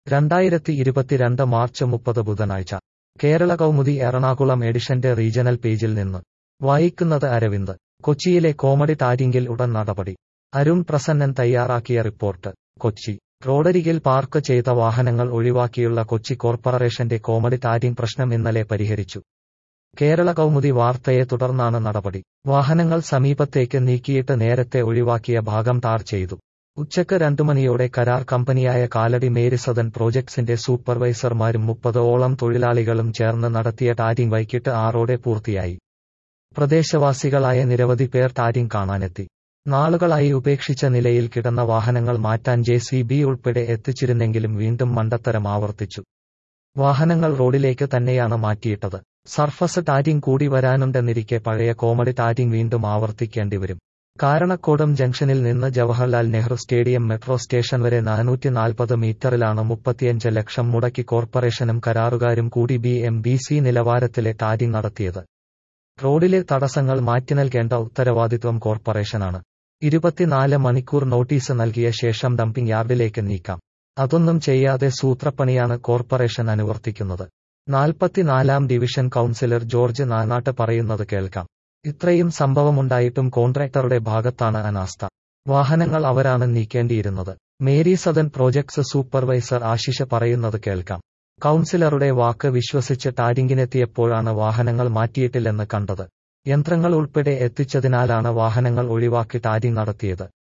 രണ്ടായിരത്തി ഇരുപത്തിരണ്ട് മാർച്ച് മുപ്പത് ബുധനാഴ്ച കേരള കൗമുദി എറണാകുളം എഡിഷന്റെ റീജണൽ പേജിൽ നിന്ന് വായിക്കുന്നത് അരവിന്ദ് കൊച്ചിയിലെ കോമഡി ടാരിങ്ങിൽ ഉടൻ നടപടി അരുൺ പ്രസന്നൻ തയ്യാറാക്കിയ റിപ്പോർട്ട് കൊച്ചി റോഡരികിൽ പാർക്ക് ചെയ്ത വാഹനങ്ങൾ ഒഴിവാക്കിയുള്ള കൊച്ചി കോർപ്പറേഷന്റെ കോമഡി ടാരിങ് പ്രശ്നം ഇന്നലെ പരിഹരിച്ചു കേരള കൗമുദി വാർത്തയെ തുടർന്നാണ് നടപടി വാഹനങ്ങൾ സമീപത്തേക്ക് നീക്കിയിട്ട് നേരത്തെ ഒഴിവാക്കിയ ഭാഗം ടാർ ചെയ്തു ഉച്ചക്ക് രണ്ടു മണിയോടെ കരാർ കമ്പനിയായ കാലടി മേരിസദൻ പ്രോജക്ട്സിന്റെ സൂപ്പർവൈസർമാരും മുപ്പതോളം തൊഴിലാളികളും ചേർന്ന് നടത്തിയ ടാരിങ് വൈകിട്ട് ആറോടെ പൂർത്തിയായി പ്രദേശവാസികളായ നിരവധി പേർ ടാരിങ് കാണാനെത്തി നാളുകളായി ഉപേക്ഷിച്ച നിലയിൽ കിടന്ന വാഹനങ്ങൾ മാറ്റാൻ ജെ സി ബി ഉൾപ്പെടെ എത്തിച്ചിരുന്നെങ്കിലും വീണ്ടും മണ്ടത്തരം ആവർത്തിച്ചു വാഹനങ്ങൾ റോഡിലേക്ക് തന്നെയാണ് മാറ്റിയിട്ടത് സർഫസ് ടാരിങ് കൂടി വരാനുണ്ടെന്നിരിക്കെ പഴയ കോമഡി ടാരിങ് വീണ്ടും ആവർത്തിക്കേണ്ടിവരും കാരണക്കോടം ജംഗ്ഷനിൽ നിന്ന് Jawaharlal Nehru stadium metro station വരെ നാനൂറ്റി നാൽപ്പത് മീറ്ററിലാണ് മുപ്പത്തിയഞ്ച് ലക്ഷം മുടക്കി കോർപ്പറേഷനും കരാറുകാരും കൂടി ബി എം ബി സി നിലവാരത്തിലെ ടാരിങ് നടത്തിയത് റോഡിലെ തടസ്സങ്ങൾ മാറ്റി നൽകേണ്ട ഉത്തരവാദിത്വം കോർപ്പറേഷനാണ് ഇരുപത്തിനാല് മണിക്കൂർ നോട്ടീസ് നൽകിയ ശേഷം ഡംപിംഗ് യാർഡിലേക്ക് നീക്കാം അതൊന്നും ചെയ്യാതെ സൂത്രപ്പണിയാണ് കോർപ്പറേഷൻ അനുവർത്തിക്കുന്നത് നാൽപ്പത്തിനാലാം ഡിവിഷൻ കൌൺസിലർ ജോർജ് നാനാട്ട് പറയുന്നത് കേൾക്കാം ഇത്രയും സംഭവമുണ്ടായിട്ടും കോൺട്രാക്ടറുടെ ഭാഗത്താണ് അനാസ്ഥ വാഹനങ്ങൾ അവരാണ് നീക്കേണ്ടിയിരുന്നത് Mary Sadan projects supervisor Ashisha പറയുന്നത് കേൾക്കാം കൌൺസിലറുടെ വാക്ക് വിശ്വസിച്ച് ടാരിങ്ങിനെത്തിയപ്പോഴാണ് വാഹനങ്ങൾ മാറ്റിയിട്ടില്ലെന്ന് കണ്ടത് യന്ത്രങ്ങൾ ഉൾപ്പെടെ എത്തിച്ചതിനാലാണ് വാഹനങ്ങൾ ഒഴിവാക്കി ടാരിങ് നടത്തിയത്